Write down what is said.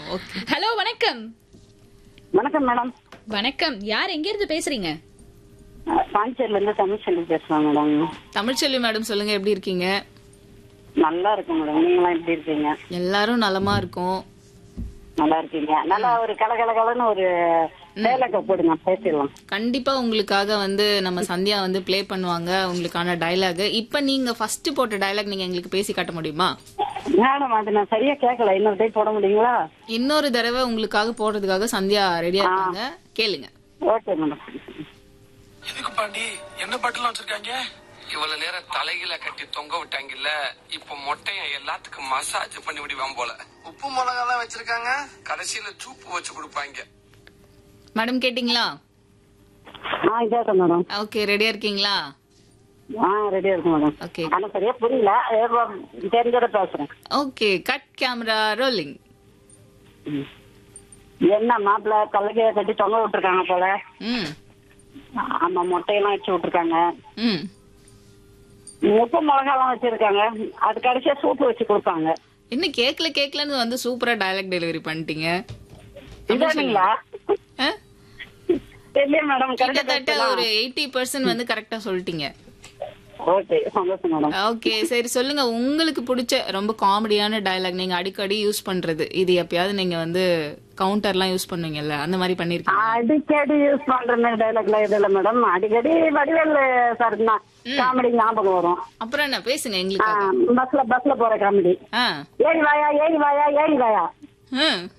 Okay hello வணக்கம் வணக்கம் madam வணக்கம் யார் எங்க இருந்து பேசுறீங்க பாண்டிச்சேரில இருந்து தமிழ்ச்செல்வி பேசுறேன் மேடம் தமிழ்ச்செல்வி மேடம் சொல்லுங்க எப்படி இருக்கீங்க நல்லா இருக்கும் மேடம் நீங்களாம் எப்படி இருக்கீங்க எல்லாரும் நலமா இருக்கோம் நல்லா இருக்கீங்க நல்லா ஒரு கலகலகலன்னு ஒரு டேலாக போடுங்க பேசிடலாம் கண்டிப்பா உங்களுக்காக வந்து நம்ம சந்தியா வந்து ப்ளே பண்ணுவாங்க உங்களுக்கான டயலாக் இப்ப நீங்க ஃபர்ஸ்ட் போட்ட டயலாக் நீங்க எங்களுக்கு பேசி காட்ட முடியுமா மேடம் அது நான் சரியா கேட்கல இன்னொரு டைம் போட முடியுங்களா இன்னொரு தடவை உங்களுக்காக போடுறதுக்காக சந்தியா ரெடியா இருக்காங்க கேளுங்க ஓகே மேடம் எதுக்கு பாண்டி என்ன பாட்டுலாம் வச்சிருக்காங்க இவ்வளவு நேரம் தலையில கட்டி தொங்க விட்டாங்கல்ல இப்ப மொட்டைய எல்லாத்துக்கும் மசாஜ் பண்ணி விடுவான் போல உப்பு மிளகா தான் வச்சிருக்காங்க கடைசியில சூப்பு வச்சு கொடுப்பாங்க மேடம் கேட்டிங்களா ஆ கேட்டேன் மேடம் ஓகே ரெடியா இருக்கீங்களா ஆ ரெடியா இருக்கு மேடம் ஓகே ஆனா சரியா புரியல ஏதோ தெரிஞ்சத பேசுறேன் ஓகே கட் கேமரா ரோலிங் என்ன மாப்பிள்ள தலைக்கைய கட்டி தொங்க விட்டுருக்காங்க போல ம் ஆமா மொட்டையெல்லாம் வச்சு விட்டுருக்காங்க ம் உப்பு மிளகாலாம் வச்சிருக்காங்க அது கடைசியா சூப்பு வச்சு கொடுப்பாங்க என்ன கேக்கல கேக்கலன்னு வந்து சூப்பரா டயலாக் டெலிவரி பண்ணிட்டீங்க இதானுங்களா ஆ? தெரியல மேடம் கிட்டத்தட்ட ஒரு எயிட்டி பர்சன்ட் வந்து கரெக்டா சொல்லிட்டீங்க ஓகே சந்தோஷம் மேடம் ஓகே சரி சொல்லுங்க உங்களுக்கு பிடிச்ச ரொம்ப காமெடியான டயலாக் நீங்க அடிக்கடி யூஸ் பண்றது இது எப்பயாவது நீங்க வந்து கவுண்டர்லாம் யூஸ் பண்ணுவீங்கல்ல அந்த மாதிரி பண்ணிருக்கீங்க அடிக்கடி யூஸ் பண்ற மாதிரி டைலாக்லாம் இது இல்ல மேடம் அடிக்கடி வடிவேல் சார் தான் காமெடி ஞாபகம் வரும் அப்புறம் என்ன பேசுங்க எங்களுக்காக பஸ்ல பஸ்ல போற காமெடி ஆ ஏறி வாயா ஏறி வாயா ஏறி வாயா ம்